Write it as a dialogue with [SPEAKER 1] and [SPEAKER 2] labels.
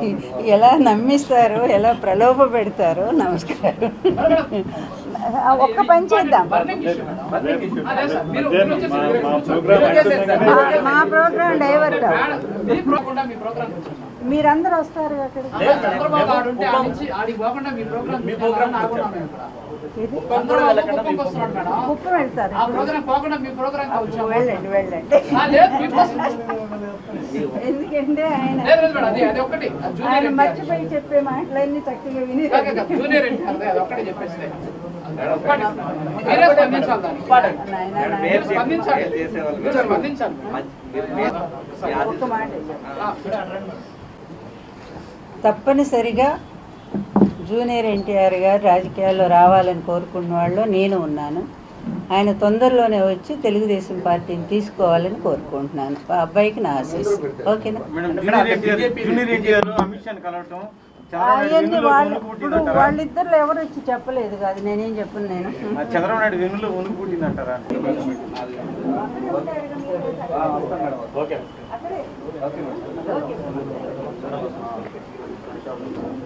[SPEAKER 1] ఎలా నమ్మిస్తారో ఎలా ప్రలోభ పెడతారో నమస్కారం ఆ, ఒక్క పని చేద్దాం మా మా ప్రోగ్రామ్ డైవర్ట్ మీరందరూ వస్తారు అక్కడ
[SPEAKER 2] చంద్రబాబు ఆడు ఉంటే ఆడి నుంచి ఆడికి పోకుండా మీ ప్రోగ్రామ్
[SPEAKER 3] మీ ప్రోగ్రామ్
[SPEAKER 2] ఆడుకున్నాం మేము ఇక్కడ.
[SPEAKER 1] ఇది
[SPEAKER 2] చంద్రబాబు కుప్పంకి వస్తున్నాడు మేడం.
[SPEAKER 1] కుప్ప వెళ్తారు
[SPEAKER 2] ఆ ప్రోగ్రామ్ పోకుండా మీ ప్రోగ్రామ్ వచ్చాము
[SPEAKER 1] వెళ్ళండి వెళ్ళండి
[SPEAKER 2] ఆ, లేదు, మీ కోసం.
[SPEAKER 1] ఎందుకంటే ఆయన
[SPEAKER 2] లేదు, లేదు మేడం, అది అది ఒక్కటి అది జూనియర్
[SPEAKER 1] ఆయన
[SPEAKER 2] ఎన్టీఆర్.
[SPEAKER 1] మర్చిపోయి చెప్పే మాటలన్నీ చక్కగా విని
[SPEAKER 2] కాదు, కాదు, జూనియర్ ఎన్టీఆర్ ది, అది ఒక్కటే చెప్పేస్తే ఒక్కటి. మీరే స్పందించాలి దానికి.
[SPEAKER 1] నాయనా, నాయనా.
[SPEAKER 2] మీరు స్పందించాలి మీరు స్పందించాలి
[SPEAKER 1] ఒక్క మాట
[SPEAKER 2] ఆ,
[SPEAKER 1] తప్పనిసరిగా జూనియర్ ఎన్టీఆర్ గారు రాజకీయాల్లో రావాలని కోరుకున్న వాళ్ళు నేను ఉన్నాను ఆయన తొందరలోనే వచ్చి తెలుగుదేశం పార్టీని తీసుకోవాలని కోరుకుంటున్నాను ఆ అబ్బాయికి నా ఆశీస్ ఓకేనా
[SPEAKER 4] madam junior NTR junior NTR Amit షాని కలవటం చంద్రబాబు నాయుడు
[SPEAKER 1] అవన్నీ
[SPEAKER 4] వెన్నులో
[SPEAKER 1] వాళ్ళు
[SPEAKER 4] వణుకు
[SPEAKER 1] ఇప్పుడు
[SPEAKER 4] పుట్టిందంటారా
[SPEAKER 1] వాళ్ళిద్దరు ఎవరు వచ్చి చెప్పలేదు కాదు నేనేం చెప్పను నేను
[SPEAKER 4] ఆ చంద్రబాబు నాయుడు వెన్నులో వణుకు పుట్టిందంటారా
[SPEAKER 1] అక్కడే. ఓకే.